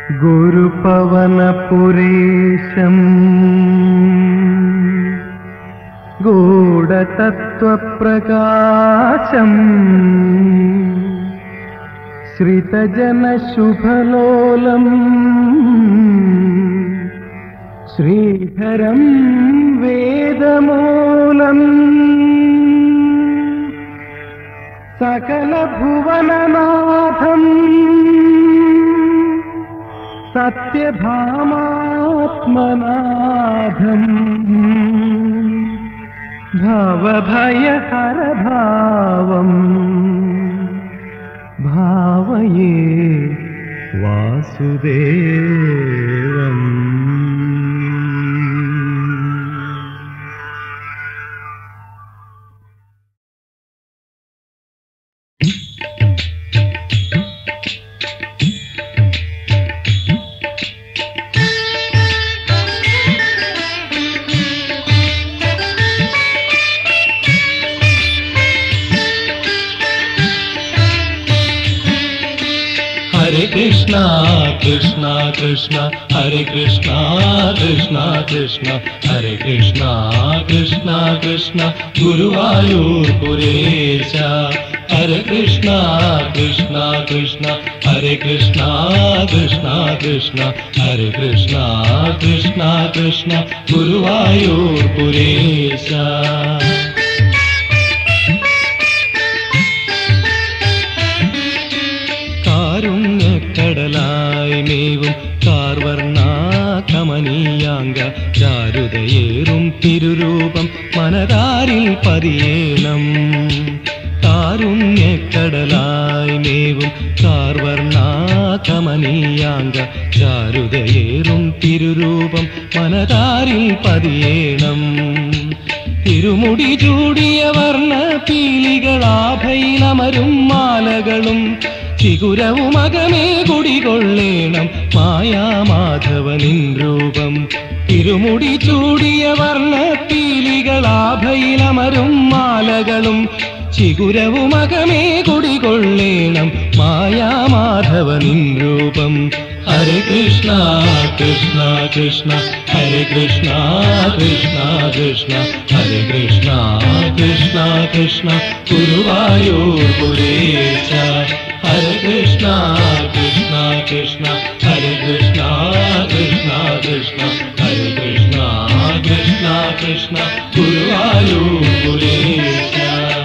ഗുരുപവനപുരീശം ഗൂഢതത്വപ്രകാശം ശ്രിതജനശുഭലോലം ശ്രീധരം വേദമൂലം സകലഭുവനനാഥം സത്യഭാമാത്മനാഥം ഭവഭയഹരഭാവം ഭാവയേ വാസുദേവം ഹരേ കൃഷ്ണ കൃഷ്ണ കൃഷ്ണ ഹരേ കൃഷ്ണ കൃഷ്ണ കൃഷ്ണ ഹരേ കൃഷ്ണ കൃഷ്ണ കൃഷ്ണ ഗുരുവായൂർ പുരേശ ഹരേ കൃഷ്ണ കൃഷ്ണ കൃഷ്ണ ഹരേ കൃഷ്ണ കൃഷ്ണ കൃഷ്ണ ഹരേ കൃഷ്ണ കൃഷ്ണ കൃഷ്ണ ഗുരുവായൂർ പുരേശ കാരുണ്യക്കടലായി മേവും കാർവർണ കമനീയാംഗ ചാരുതയേറും തിരുരൂപം മനതാരിൽ പതിയേണം കാരുണ്യക്കടലായി മേവും കാർവർണ കമനീയാംഗ ചാരുതയേറും തിരുരൂപം മനതാരിൽ പതിയേണം തിരുമുടി ചൂടിയ വർണ്ണ പീലികളാഭയിലമരും മാലകളും ചികുരവും അകമേ കുടികൊള്ളേണം മായാമാധവനിൻ രൂപം തിരുമുടി ചൂടിയ വർണ്ണ പീലികളാഭയിലമരും മാലകളും ചികുരവും അകമേ കുടികൊള്ളേണം മായാമാധവനിൻ രൂപം ഹരേ കൃഷ്ണ കൃഷ്ണ കൃഷ്ണ ഹരേ കൃഷ്ണ കൃഷ്ണ കൃഷ്ണ ഹരേ കൃഷ്ണ കൃഷ്ണ കൃഷ്ണ ഗുരുവായൂർ പുരേശ ഹരേ കൃഷ്ണ കൃഷ്ണ കൃഷ്ണ ഹരേ കൃഷ്ണ കൃഷ്ണ കൃഷ്ണ ഹരേ കൃഷ്ണ കൃഷ്ണ കൃഷ്ണ ഗുരുവായൂർ പുരേശ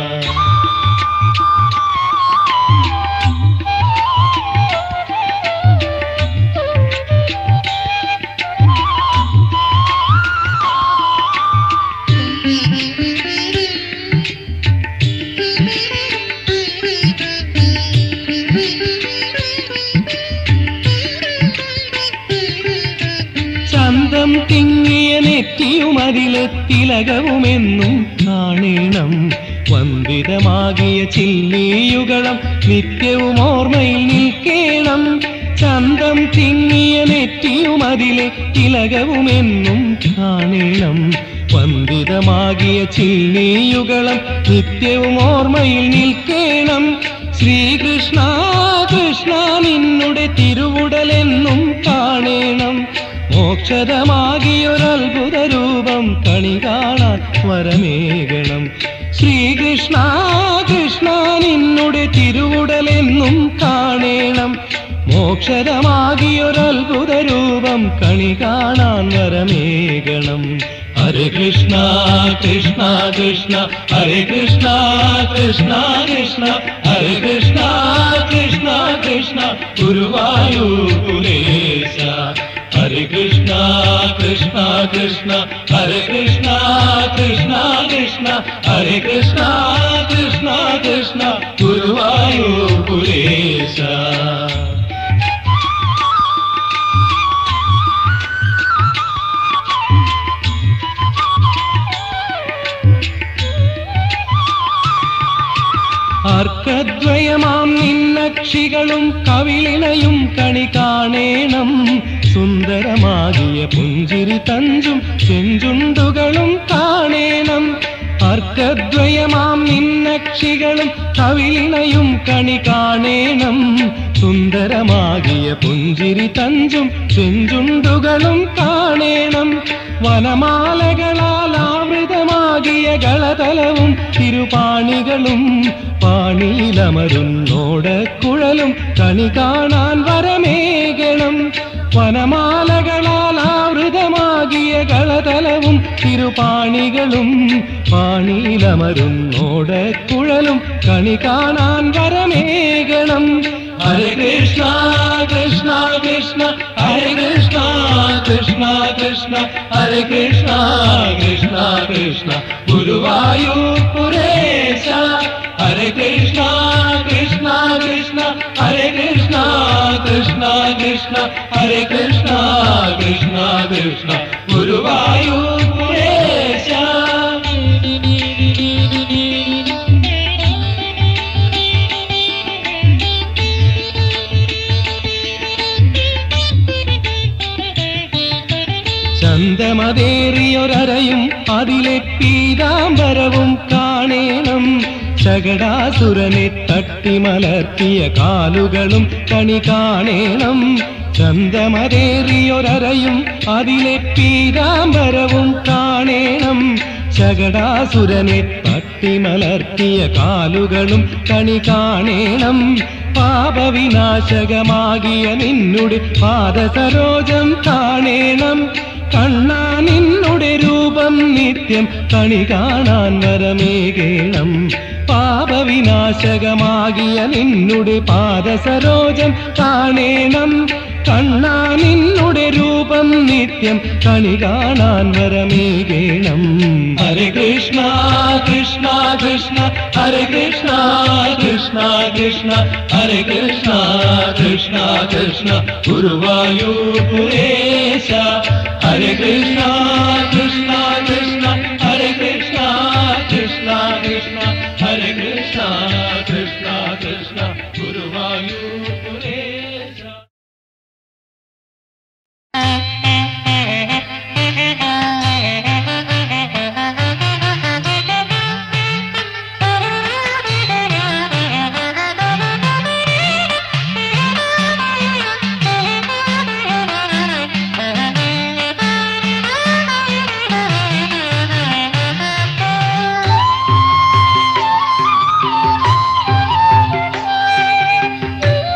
ചന്തം തിങ്ങിയ നെറ്റിയും അതിലെ തിലകവുമെന്നും കാണേണം വന്ദിതമാകിയ ചില്ലിയുകളം നിത്യവും ഓർമ്മയിൽ നിൽക്കേണം ചന്തം തിങ്ങിയ നെറ്റിയും അതിലെ തിലകവുമെന്നും കാണേണം വന്ദിതമാകിയ ചില്ലിയുകളം നിത്യവും ഓർമ്മയിൽ നിൽക്കേണം ശ്രീകൃഷ്ണ കൃഷ്ണ നിന്നുടെ തിരുവുടലെന്നും കാണേണം മോക്ഷതമാകിയൊരത്ഭുത രൂപം കണി കാണാൻ വരമേകണം ശ്രീകൃഷ്ണ കൃഷ്ണ നിന്നുടെ തിരുവുടലെന്നും കാണേണം മോക്ഷതമാകിയൊരത്ഭുത രൂപം കണി കാണാൻ വരമേകണം ഹരേ കൃഷ്ണ കൃഷ്ണ കൃഷ്ണ ഹരേ കൃഷ്ണ കൃഷ്ണ കൃഷ്ണ ഹരേ കൃഷ്ണ കൃഷ്ണ കൃഷ്ണ ഗുരുവായൂർ പുരേശ ഹരേ കൃഷ്ണ കൃഷ്ണ കൃഷ്ണ ഹരേ കൃഷ്ണ കൃഷ്ണ കൃഷ്ണ ഹരേ കൃഷ്ണ കൃഷ്ണ കൃഷ്ണ ഗുരുവായൂർ പുരേശ അർക്കദ്വയമാം നിന്നക്ഷികളും കവിളിണയും കണി കാണേണം സുന്ദരമാകിയ പുഞ്ചിരി തഞ്ചും ചെഞ്ചുണ്ടുകളും കാണേണം അർക്കദ്വയമാം നിന്നക്ഷികളും കവിളിണയും കണി കാണേണം സുന്ദരമാകിയ പുഞ്ചിരി തഞ്ചും ചെഞ്ചുണ്ടുകളും കാണേണം വനമാലകളാൽ ആവൃതമാകിയ കളതലവും തിരുപാണികളും പാണിയിലമരുന്നോടക്കുഴലും കണി കാണാൻ വരമേകണം വനമാലകളാൽ ആവൃതമാകിയ കളതലവും തിരുപാണികളും പാണിയിലമരുന്നോടക്കുഴലും കണി കാണാൻ വരമേകണം ഹരേ കൃഷ്ണ കൃഷ്ണ കൃഷ്ണ ഹരേ കൃഷ്ണ കൃഷ്ണ കൃഷ്ണ ഹരേ കൃഷ്ണ കൃഷ്ണ കൃഷ്ണ ഗുരുവായൂർ പുരേശ ഹരേ കൃഷ്ണ കൃഷ്ണ കൃഷ്ണ ഹരേ കൃഷ്ണ കൃഷ്ണ കൃഷ്ണ ഹരേ കൃഷ്ണ കൃഷ്ണ കൃഷ്ണ ഗുരുവായൂർ പുരേശ ചന്തമതേറിയൊരരയും അതിലെ പീതാംബരവും കാണേണം ശകടാസുരനെ തട്ടിമലർത്തിയ കാലുകളും കണി കാണേണം ചന്തമതേറിയൊരരയും അതിലെ പീതാംബരവും കാണേണം ശകടാസുരനെ തട്ടിമലർത്തിയ കാലുകളും കണി കാണേണം പാപവിനാശകമാകിയ നിന്നുടെ പാദസരോജം കാണേണം കണ്ണാ നിന്നുടെ രൂപം നിത്യം കണി കാണാൻ വരമേകേണം പാപവിനാശകമാകിയ നിന്നുടെ പാദസരോജം കാണേണം കണ്ണാ നിന്നുടെ രൂപം നിത്യം കണി കാണാൻ വരമേകേണം ഹരേ കൃഷ്ണ കൃഷ്ണ കൃഷ്ണ ഹരേ കൃഷ്ണ കൃഷ്ണ കൃഷ്ണ ഹരേ കൃഷ്ണ കൃഷ്ണ കൃഷ്ണ ഗുരുവായൂർ പുരേശ ഹരേ കൃഷ്ണ കൃഷ്ണ കൃഷ്ണ ഹരേ കൃഷ്ണ കൃഷ്ണ കൃഷ്ണ ഹരേ കൃഷ്ണ കൃഷ്ണ കൃഷ്ണ ഗുരുവായൂർ പുരേശ Thank you.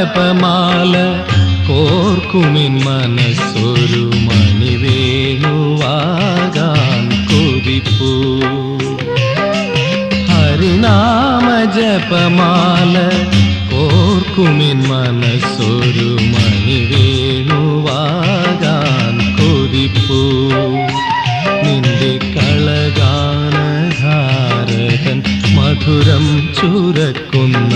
ജപമാല കോർക്കുമിൻ മനസ്സൊരു മണിവേണുവാകാൻ കൊതിപ്പൂ ഹരിനാമ ജപമാല കോർക്കുമിൻ മനസ്സൊരു മണിവേണുവാകാൻ കൊതിപ്പൂ നിന്റെ കളഗാനധാരകൻ മധുരം ചുരക്കുന്ന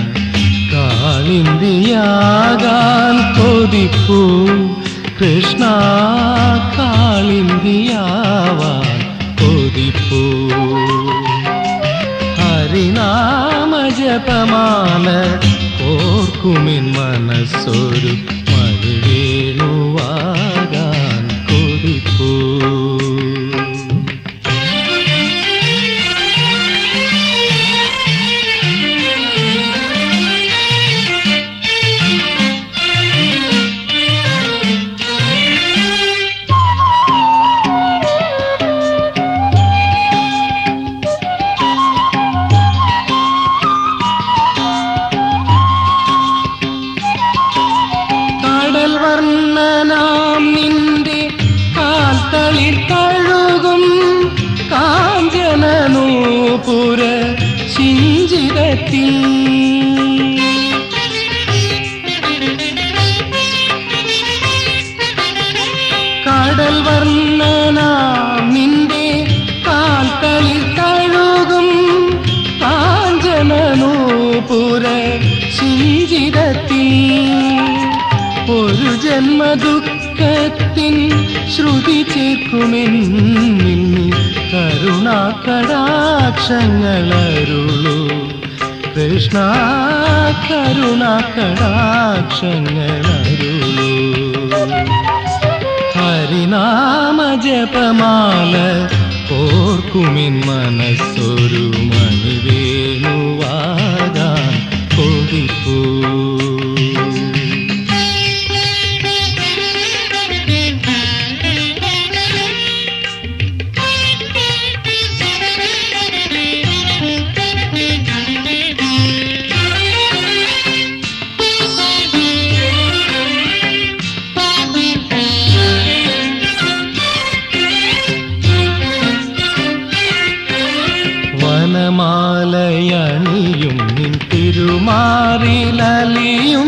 കാളിന്തിയാകാൻ കൊതിപ്പൂ കൃഷ്ണ കാളിന്തിയാവാൻ കൊതിപ്പൂ ഹരിനാമ ജപമാല ഓർക്കുമിൻ മനസ്സൊരു മണിവേണുവാകാൻ കൊതിപ്പൂ കടൽ വർണ്ണനാം നിന്റെ കാൽത്തളിർ തഴുകും കാഞ്ചന നൂപുര ശിഞ്ചിതത്തിൽ കടൽ വർണ്ണനാം നിന്റെ കാൽത്തളിർ തഴുകും കാഞ്ചന നൂപുര ശിഞ്ചിതത്തിൽ ഒരു ജന്മദുഃഖത്തിൻ ശ്രുതി ചേർക്കുമെന്നിൽ നീ കരുണാകടാക്ഷങ്ങളരുളൂ കൃഷ്ണ കരുണാകടാക്ഷങ്ങളരുളൂ ഹരിനാമ ജപമാല ഓർക്കുമിൻ മനസ്സൊരു മണിവേണുവാകാൻ കൊതിപ്പൂ വനമാലയണിയും നിൻ തിരുമാറിലലിയും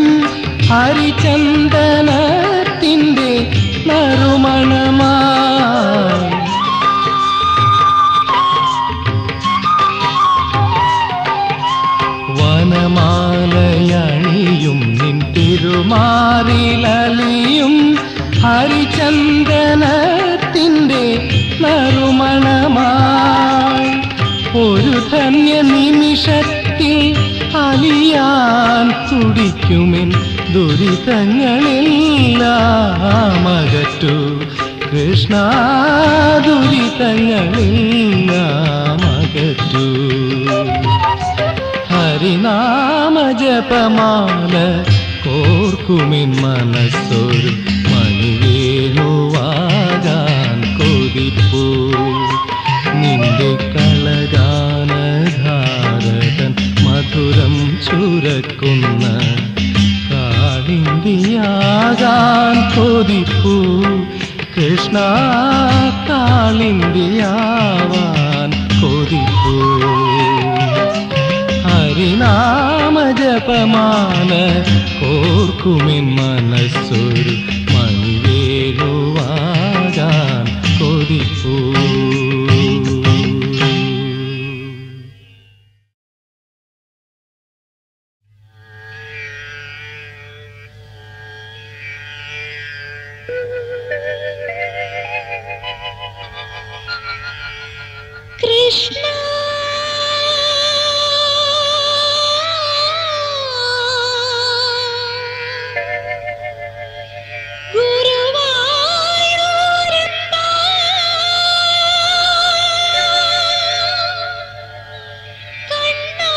ഹരിചന്ദനത്തിൻ്റെ നറുമണമാ വനമാലയണിയും നിൻ തിരുമാറിലലിയും ഹരിചന്ദനത്തിൻ്റെ നറുമണമായി ഒരു ധന്യ നിമിഷത്തിൽ അലിയാൻ തുടിക്കുമെൻ ദുരിതങ്ങളെല്ലാം അകറ്റു കൃഷ്ണ ദുരിതങ്ങളെല്ലാം അകറ്റു ഹരിനാമ ജപമാല കോർക്കുമിൻ മനസ്സൊരു മണിവേണുവാകാൻ കൊതിപ്പൂ നിന്റെ കളഗാനധാരകൻ മധുരം ചുരക്കുന്ന കാളിന്തിയാകാൻ കൊതിപ്പൂ കൃഷ്ണ കാളിന്തിയാവാൻ കൊതിപ്പൂ ഹരിനാമ ജപമാല കോർക്കുമിൻ മനസ്സൊരു മണിവേണുവാകാൻ കൊതിപ്പൂ കൃഷ്ണ ഗുരുവായൂരപ്പ കണ്ണാ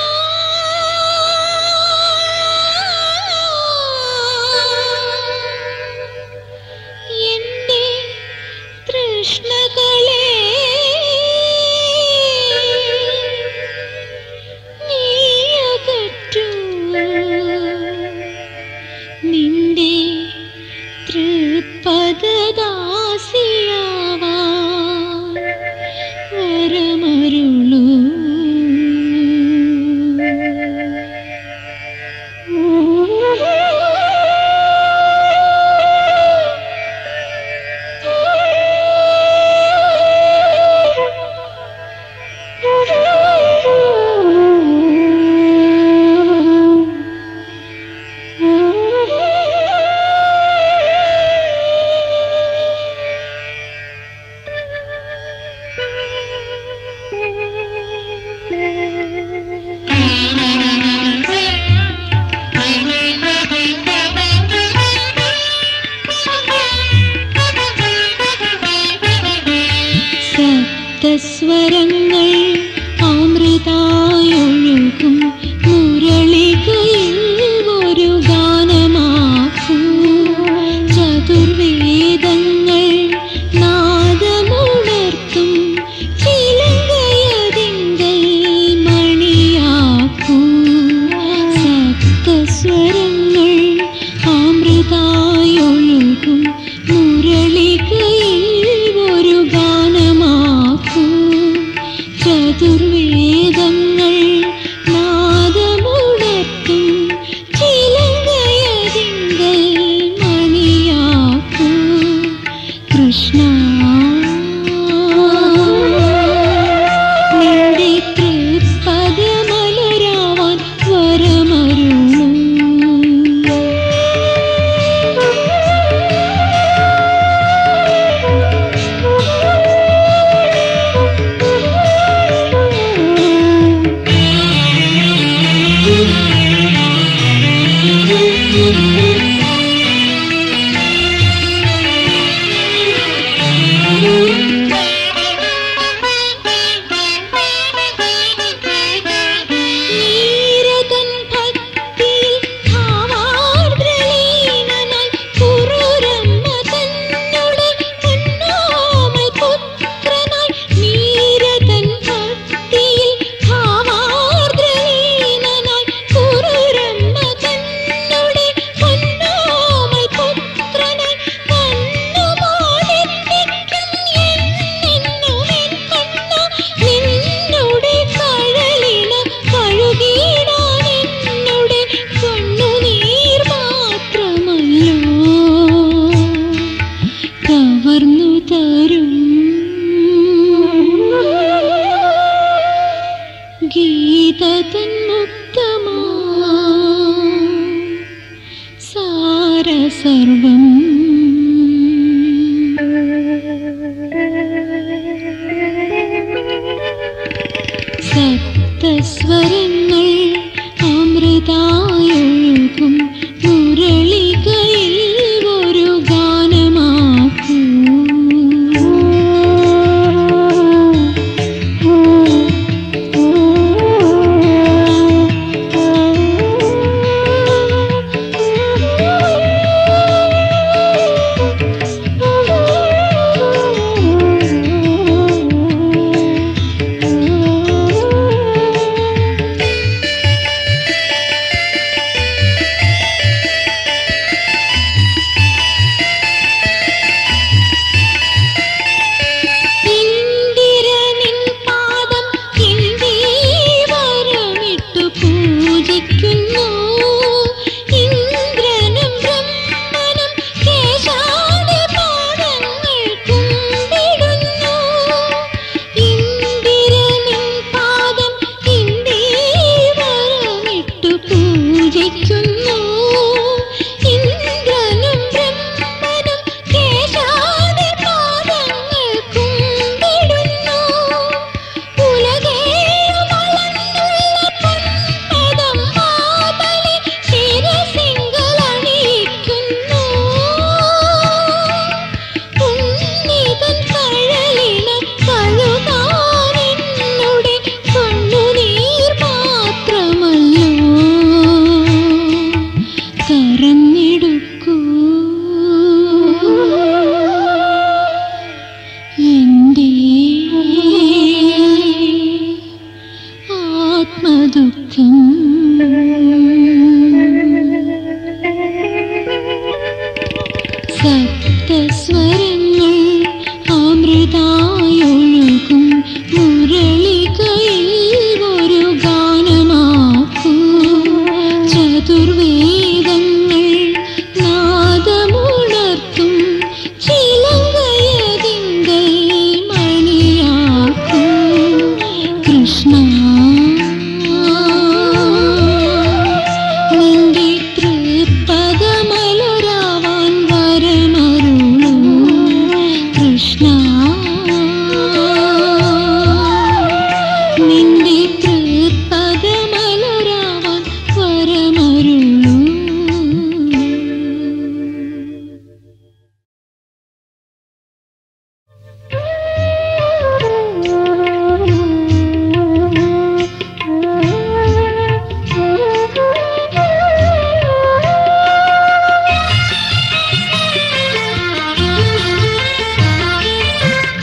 എന്റെ തൃഷ്ണകളെ നീയകറ്റൂ സപ്തസ്വരങ്ങൾ അമൃതായൊഴുകും മുരളികയിൽ ഒരു ഗാനമാക്കൂ ചതുർവേദങ്ങൾ നാദമുണർത്തും ചിലങ്കയതിങ്കൽ മണിയാക്കൂ സപ്തസ്വരങ്ങൾ അമൃതായൊഴുകും മുരളികയിൽ ഒരു ഗാനമാക്കൂ ചതുർവേദങ്ങൾ നാദമുണർത്തും ചിലങ്കയതിങ്കൽ മണിയാക്കൂ കൃഷ്ണ നിന്റെ തൃപ്പദമലരാവാൻ വരമരുളൂ നീരതൻ ഭക്തിയിൽ ഭാവാർദ്രലീനനായി കുറുരമ്മ തന്നുടെ പൊന്നോമൽ പുത്രനായി നീരതൻ ഭക്തിയിൽ ഭാവാർദ്രലീനനായി കുറുരമ്മ തന്നുടെ പൊന്നോമൽ പുത്രനായി കണ്ണുമാടിപ്പിക്കും എന്നെന്നുമെൻ കണ്ണ നിന്നുടെ കഴലിന കഴുകിടാൻ എന്നുടെ കണ്ണുനീർ മാത്രമല്ലോ കവർന്നു തരും ഗീതതൻ മുക്തമാ സാരസർവം സപ്തസ്വരങ്ങൾ അമൃതായൊഴുകും മുരളികയിൽ ഒരു ഗാനമാക്കൂ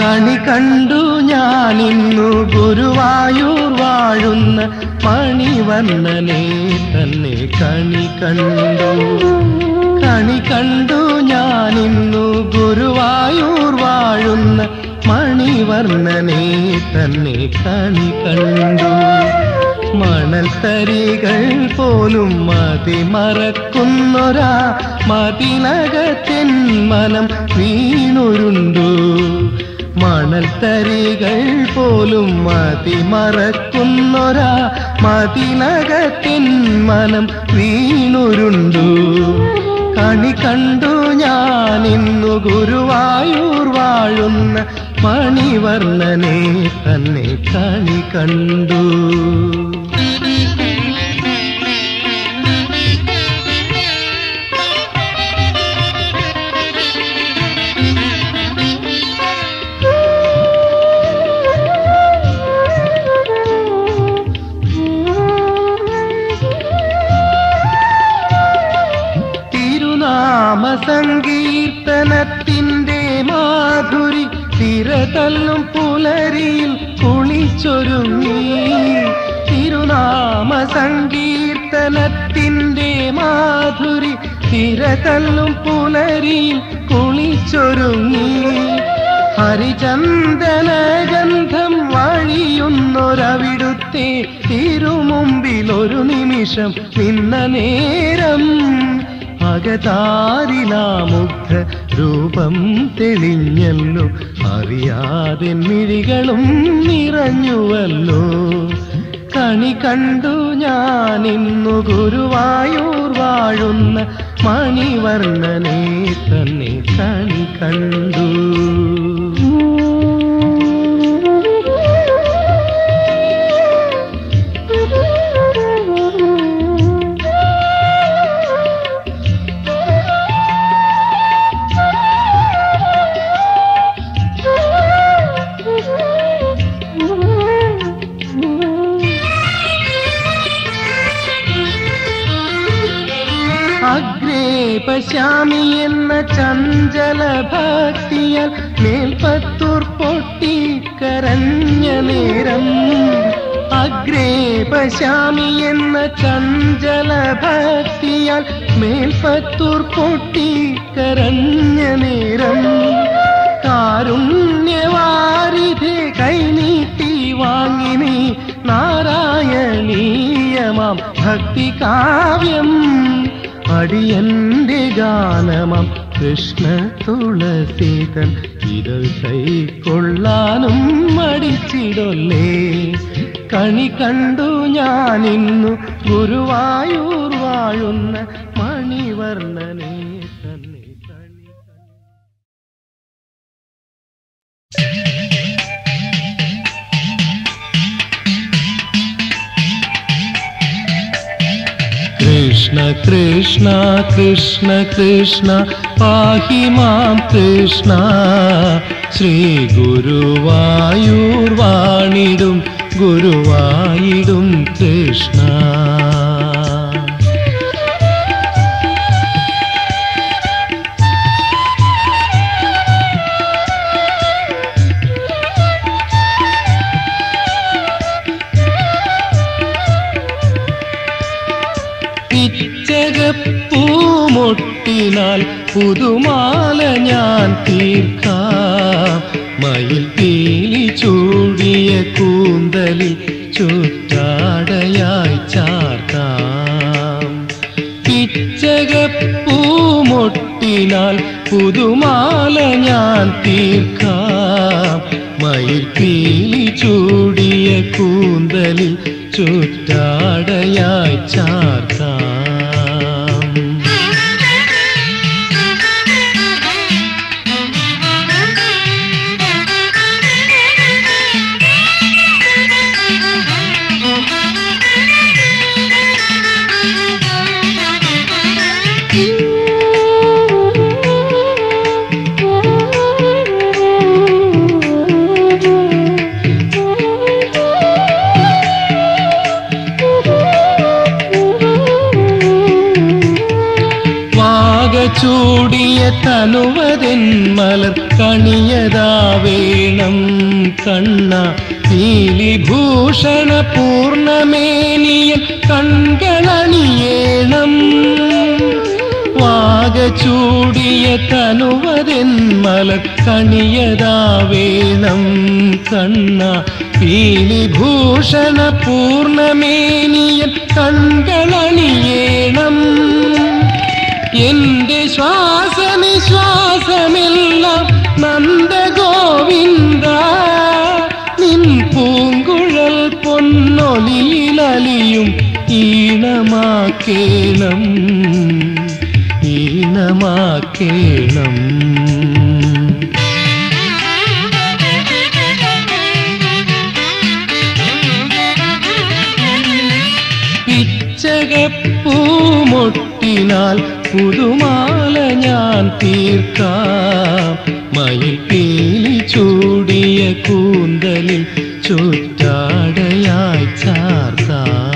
കണി കണ്ടു ഞാനിന്നു ഗുരുവായൂർ വാഴുന്ന മണിവർണ്ണനെ തന്നെ കണി കണ്ടു കണി കണ്ടു ഞാനിന്നു ഗുരുവായൂർ വാഴുന്ന മണിവർണ്ണനെ തന്നെ കണി കണ്ടു മണൽ തരികൾ പോലും മതി മറക്കുന്നൊരാ മതിനകത്തിൻ മനം വീണുരുണ്ടു മണൽ തരികൾ പോലും മതി മറക്കുന്നൊരാ മതിനകത്തിൻ മനം വീണുരുണ്ടു കണി കണ്ടു ഞാനിന്നു ഗുരുവായൂർ വാഴുന്ന മണിവർണ്ണനെ തന്നെ കണി കണ്ടു തിരുനാമ സങ്കീർത്തനത്തിൻ്റെ മാധുരി തിരതല്ലും പുലരിയിൽ കുളിച്ചൊരുങ്ങി തിരുനാമ സങ്കീർത്തനത്തിൻ്റെ മാധുരി തിരതല്ലും പുലരിയിൽ കുളിച്ചൊരുങ്ങി ഹരിചന്ദനഗന്ധം വഴിയുന്നൊരവിടുത്തെ തിരുമുമ്പിൽ ഒരു നിമിഷം നിന്ന നേരം അകതാരിലാമുഗ്ധ രൂപം തെളിഞ്ഞല്ലോ അറിയാതെ മിഴികളും നിറഞ്ഞുവല്ലോ കണി കണ്ടു ഞാനിന്നു ഗുരുവായൂർ വാഴുന്ന മണിവർണ്ണനെ തന്നെ കണി കണ്ടു അഗ്രേ പശ്യാമി എന്ന ചഞ്ചല ഭക്തിയാൽ മേൽപ്പത്തൂർ പൊട്ടിക്കരഞ്ഞ നേരം അഗ്രേ പശ്യാമി എന്ന ചഞ്ചല ഭക്തിയാൽ മേൽപ്പത്തൂർ പൊട്ടിക്കരഞ്ഞ നേരം കാരുണ്യവാരിധെ കൈനീട്ടി വാങ്ങിനി നാരായണീയമാം ഭക്തി കാവ്യം അടിയന്റെ ഗാനമാം കൃഷ്ണ തുളസീതൻ ഇതൾ കൈക്കൊള്ളാനും മടിച്ചിടൊല്ലേ കണി കണ്ടു ഞാനിന്നു ഗുരുവായൂർ വാഴുന്ന മണിവർണ്ണനെ തന്നെ കണി കണ്ടു കൃഷ്ണ കൃഷ്ണ കൃഷ്ണ കൃഷ്ണ പാഹി മാം കൃഷ്ണ ശ്രീ ഗുരുവായൂർ വാണിടും ഗുരുവായിടും കൃഷ്ണ പിച്ചകപ്പൂമൊട്ടിനാൽ പുതുമാല ഞാൻ തീർക്കാം മയിൽ പീലി ചൂടിയ കൂന്തലിൽ ചുറ്റാടയായി ചാർത്താം പിച്ചകപ്പൂമൊട്ടിനാൽ പുതുമാല ഞാൻ തീർക്കാം മയിൽ പീലി ചൂടിയ കൂന്തലിൽ ചുറ്റാടയായി ചാർത്താം Thank you. ചൂടിയ തനുവതെൻ മലർ കണിയതാ വേണം കണ്ണ നീലിഭൂഷണ പൂർണമേനിയൻ കൺകളണിയേണം വാക ചൂടിയ തനുവതെൻ മലർ കണിയതാ വേണം കണ്ണ പീലിഭൂഷണ പൂർണമേനിയൻ കൺകളണിയേണം എന്റെ ശ്വാസനിശ്വാസമെല്ലാം നന്ദഗോവിന്ദ നിൻ പൂങ്കുഴൽ പൊന്നൊലിയിലലിയും ഈണമാക്കേണം ഈണമാക്കേണം പിച്ചകപ്പൂമൊട്ടിനാൽ പുതുമാല ഞാൻ തീർക്കാം മയിൽ പീലി ചൂടിയ കൂന്തലിൽ ചുറ്റാടയായി ചാർത്താം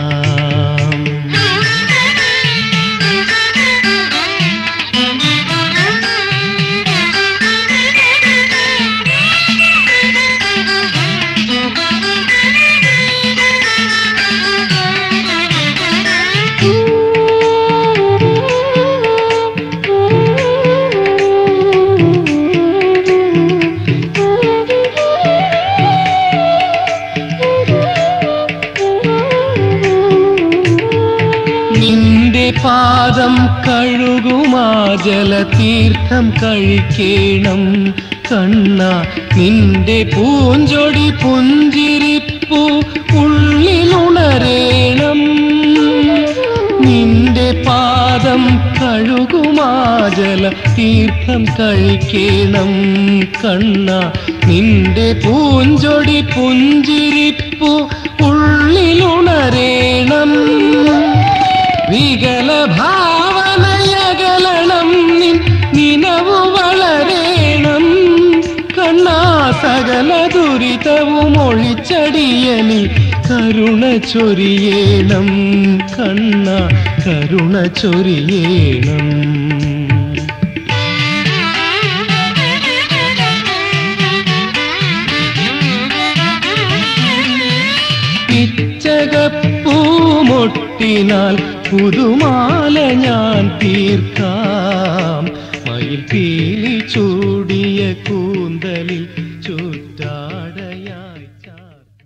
നിന്റെ പാദം കഴുകുമാ ജലതീർത്ഥം കഴിക്കേണം കണ്ണ നിന്റെ പൂഞ്ചൊടി പുഞ്ചിരിപ്പു ഉള്ളിലുണരേണം നിന്റെ പാദം കഴുകുമാ ജലതീർത്ഥം കഴിക്കേണം കണ്ണ നിന്റെ പൂഞ്ചൊടി പുഞ്ചിരിപ്പു ഉള്ളിലുണരേണം വികല ഭാവനയകലണം നിൻ നിനവു വളരേണം കണ്ണാ സകല ദുരിതവും ഒഴിച്ചടിയനിൽ കരുണ ചൊരിയേണം കണ്ണ കരുണ ചൊരിയേണം പിച്ചകപ്പൂമൊട്ടിനാൽ പുതുമാല ഞാൻ തീർക്കാം മയിൽ പീലി ചൂടിയ കൂന്തലിൽ ചുറ്റാടയായി ചാർത്താം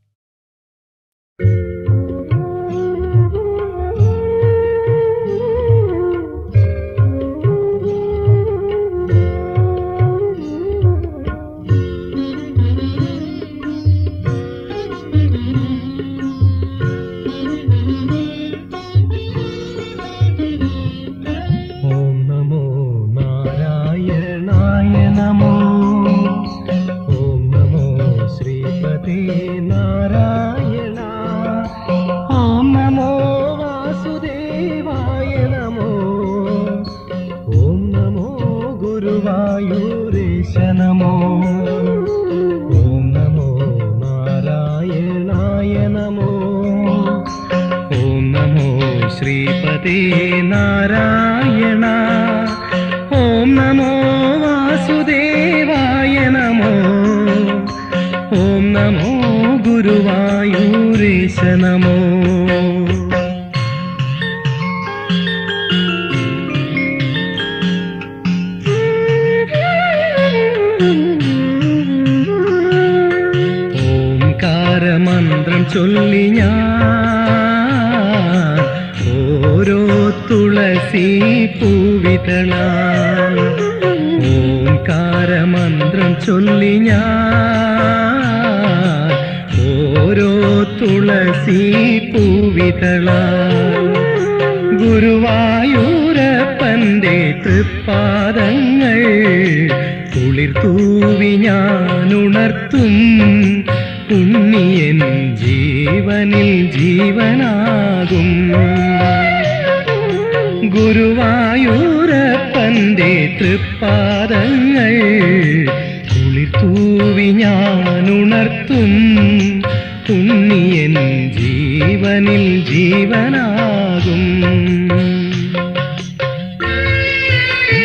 ഓം നമോ നാരായണായ നമോ ഓം നമോ ശ്രീപതേ നാരായണ ഓം നമോ വാസുദേവായ നമോ ഓം നമോ ഗുരുവായൂരേശ നമോ ഓം നമോ നാരായണായ നമോ ഓം നമോ ശ്രീപതേ നാരായണ ഓം നമോ വാസുദേവായ നമോ ഓം നമോ ഗുരുവായൂരേശ നമോ ഓംകാരമന്ത്രം ചൊല്ലി ഞാൻ ഓരോ തുളസി പൂവിതള ഓംകാരമന്ത്രം ചൊല്ലി ഞാൻ ഓരോ തുളസി പൂവിതള ഗുരുവായൂരപ്പന്റെ തൃപ്പാദങ്ങൾ കുളിർ തൂവി ഞാനുണർത്തും ഉണ്ണിയൻ ജീവനിൽ ജീവനാകും ഗുരുവായൂരപ്പന്റെ തൃപ്പാദങ്ങൾ കുളിർ തൂവി ഞാനുണർത്തും ഉണ്ണിയൻ ജീവനിൽ ജീവനാകും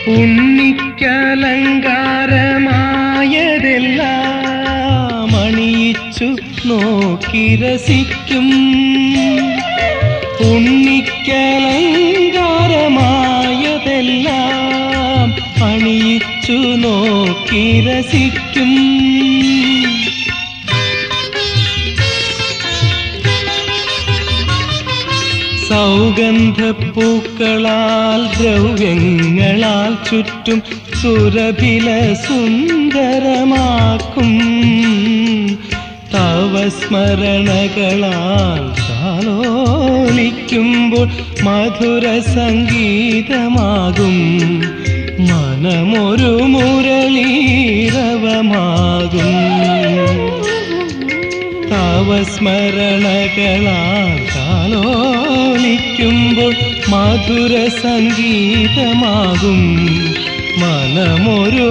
ഉണ്ണിക്കലങ്കാരമായതെല്ലാം അണിയിച്ചു നോക്കി രസിക്കും ഉണ്ണിക്കലങ്കാരമായതെല്ലാം അണിയിച്ചു നോക്കി രസിക്കും സൗഗന്ധപ്പൂക്കളാൽ ദ്രവ്യങ്ങളാൽ ചുറ്റും സുരഭില സുന്ദരമാക്കും തവ സ്മരണകളാൽ താലോലിക്കുമ്പോൾ മധുര സംഗീതമാകും മനമൊരു മുരളീരവമാകും തവ സ്മരണകളാൽ താലോലിക്കുമ്പോൾ മധുര സംഗീതമാകും മനമൊരു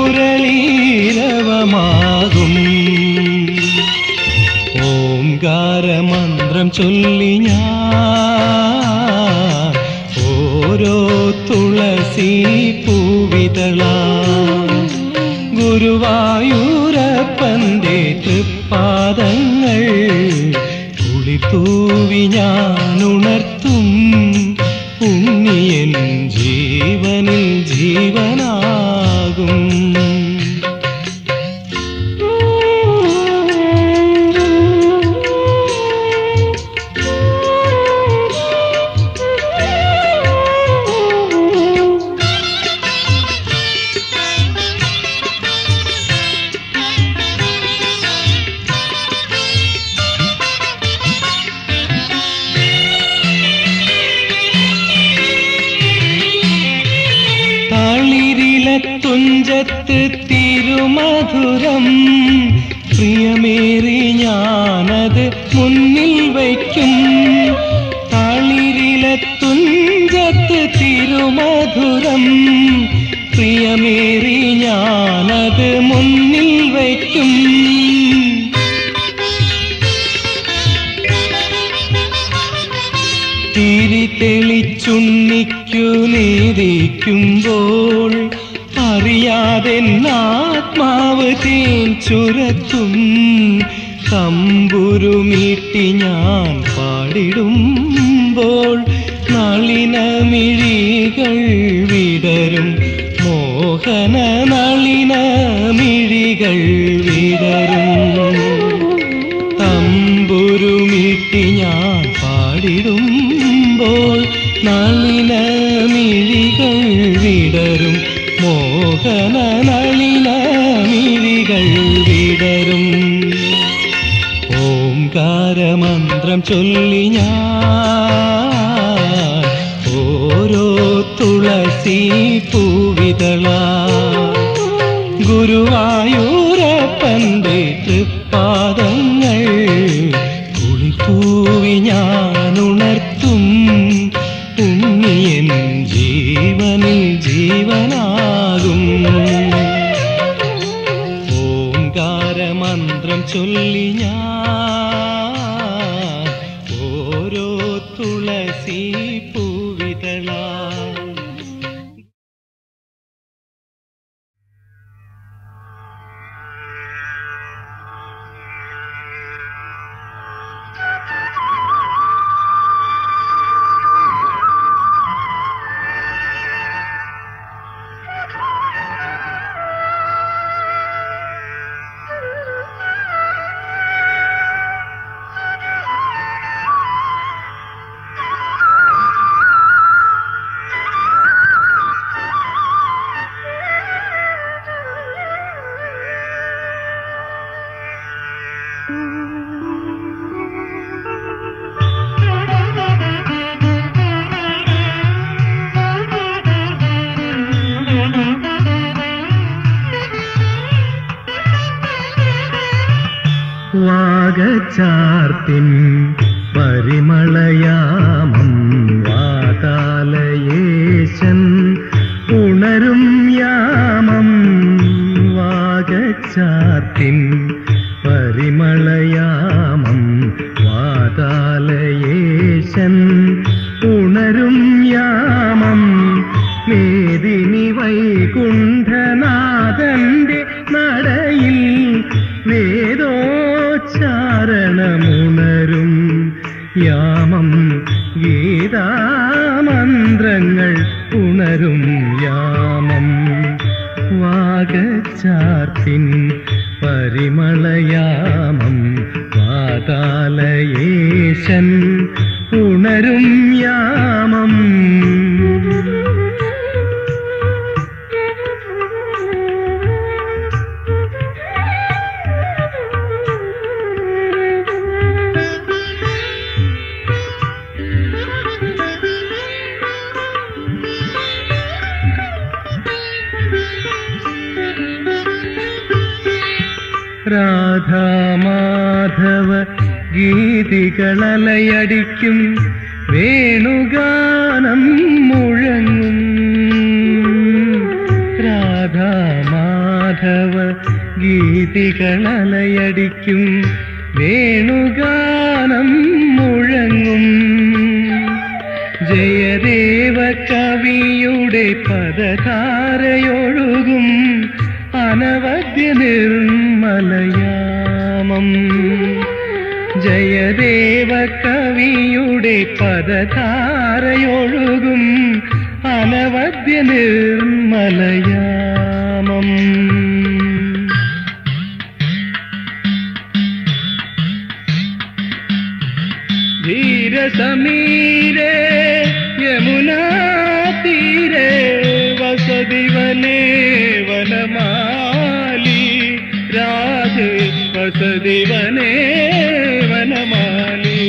മുരളീരവമാകും ഓംകാരമന്ത്രം ചൊല്ലി ഞാൻ ഓരോ തുളസി പൂവിതള ഗുരുവായൂരപ്പന്റെ തൃപ്പാദങ്ങൾ കുളിത്തൂവി ഞാൻ ഉണർത്തും ഉണ്ണിയൻ ജീവനിൽ ജീവനാകും തളിരില തുഞ്ചത്ത് തിരുമധുരം പ്രിയമേറി ഞാനത് മുന്നിൽ വയ്ക്കും തളിരില തുഞ്ചത്ത് തിരുമധുരം പ്രിയമേറി ഞാനത് മുന്നിൽ വയ്ക്കും തിരി തെളിച്ചുണ്ണിക്കു നേദിക്കുമ്പോൾ അറിയാതെ ആത്മാവ് തേൻ ചുരത്തും തമ്പുരുമീട്ടി ഞാൻ പാടിടുമ്പോൾ നളിനമിഴികൾ വിടരും മോഹന നളിനമിഴികൾ വിടരും തമ്പുരുമിട്ടി ഞാൻ പാടിടുമ്പോൾ നളിനമിഴികൾ വിടരും മോഹന നളിനമിഴികൾ വിടരും ഓംകാരമന്ത്രം ചൊല്ലി ഞാൻ ഓരോ തുളസി പൂവിതള ഗുരുവായൂരപ്പന്റെ തൃപ്പാദങ്ങൾ കുളിത്തൂവി ഞാൻ ഉണർത്തും ഉണ്ണിയൻ ജീവനിൽ ജീവനാകും ഓംകാരമന്ത്രം ചൊല്ലി ഞാൻ ഓരോ തുളസി പൂവിതള വാഗച്ചാർത്തിൻ പരിമളയാമം വാതാലയേശൻ ഉണരും യാമം വാഗച്ചാർത്തിൻ പരിമളയാമം വാതാലയേശൻ ഉണരും യാമം മേദിനി വൈ യാമം ഗീതാമന്ത്രങ്ങൾ ഉണരും യാമം വാഗച്ചാർത്തിൻ പരിമളയാമം വാതാലയേശൻ ഉണരും യാമം രാധാമാധവ ഗീതികളലയടിക്കും വേണുഗാനം മുഴങ്ങും രാധാമാധവ ഗീതികളലയടിക്കും വേണുഗാനം മുഴങ്ങും ജയദേവ കവിയുടെ പദധാരയൊഴുകും അനവദ്യ നിർമ്മലയാമം ജയദേവ കവിയുടെ പദധാരയൊഴുകും അനവദ്യ നിർമ്മലയാമം ധീരസമീരേ യമുനാ തീരെ വസതിവനേ വനമാലി രാധേ വസതിവനേ വനമാലി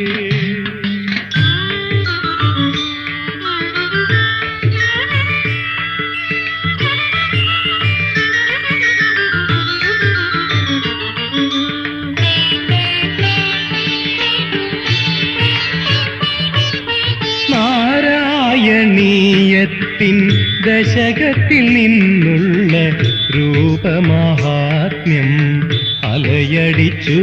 നാരായണീയത്തിൻ ദശകത്തിൽ നിന്നുള്ള രൂപമാഹാത്മ്യം അലയടിച്ചു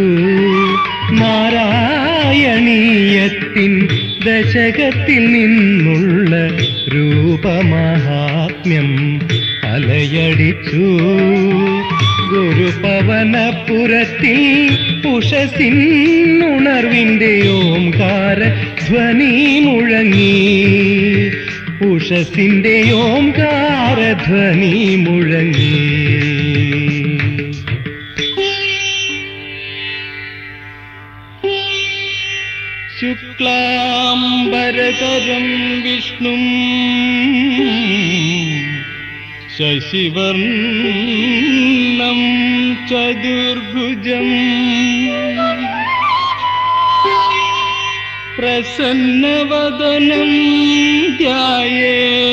നാരായണീയത്തിൻ ദശകത്തിൽ നിന്നുള്ള രൂപമാഹാത്മ്യം അലയടിച്ചു ഗുരുപവനപുരത്തിൽ ഉഷസിന്നുണർവിൻ്റെ ഓംകാര ധ്വനി മുഴങ്ങി ഉഷസിന്റെ ഓംകാര ധ്വനി മുഴങ്ങി ശുക്ലാംബരതരം വിഷ്ണു ശശിവർണം ചതുർഭുജം പ്രസന്നവദനം ധ്യായേ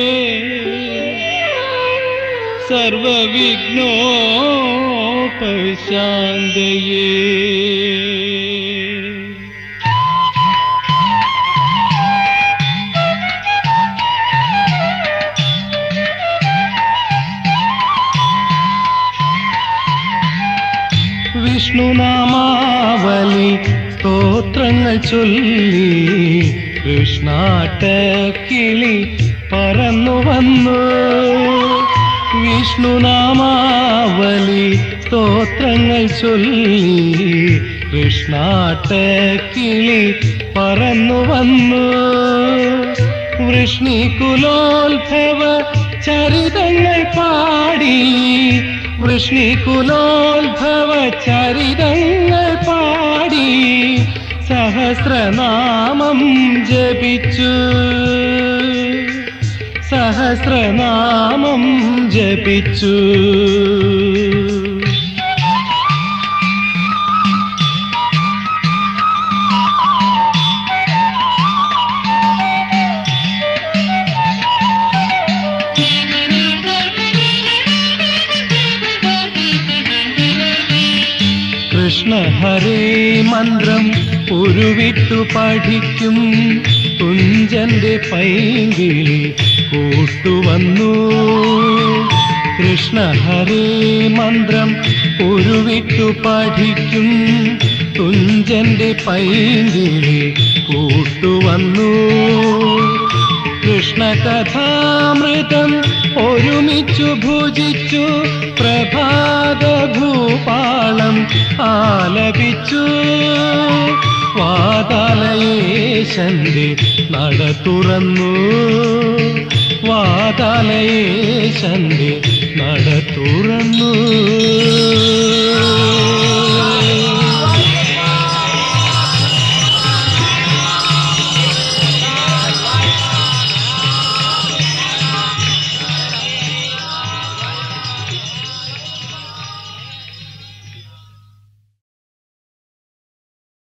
സർവവിഘ്നോപശാന്തയേ വിഷ്ണുനാമാവലി സ്തോത്രങ്ങൾ ചൊല്ലി കൃഷ്ണാട്ട കിളി പറന്നു വന്നു വിഷ്ണുനാമാവലി സ്തോത്രങ്ങൾ ചൊല്ലി കൃഷ്ണാട്ട കിളി പറന്നു വന്നു വൃഷ്ണികുലോത്ഭവ ചരിതങ്ങൾ പാടി വൃഷ്ണികുലോത്ഭവ ചരിതങ്ങൾ പാടി സഹസ്രനാമം ജപിച്ചു സഹസ്രനാമം ജപിച്ചു കൃഷ്ണ ഹരേ മന്ത്രം ഉരുവിട്ടു പഠിക്കും കുഞ്ചന്റെ പൈങ്കിളി കൂട്ടുവന്നു കൃഷ്ണ ഹരേ മന്ത്രം ഉരുവിട്ടു പഠിക്കും കുഞ്ചന്റെ പൈങ്കിളി കൂട്ടുവന്നു കൃഷ്ണകഥാമൃതം ഒരുമിച്ചു ഭുജിച്ചു പ്രഭാത ഭൂപാളം ആലപിച്ചു വാതാലയേശന്റെ നട തുറന്നു വാതാലയേശന്റെ നട തുറന്നു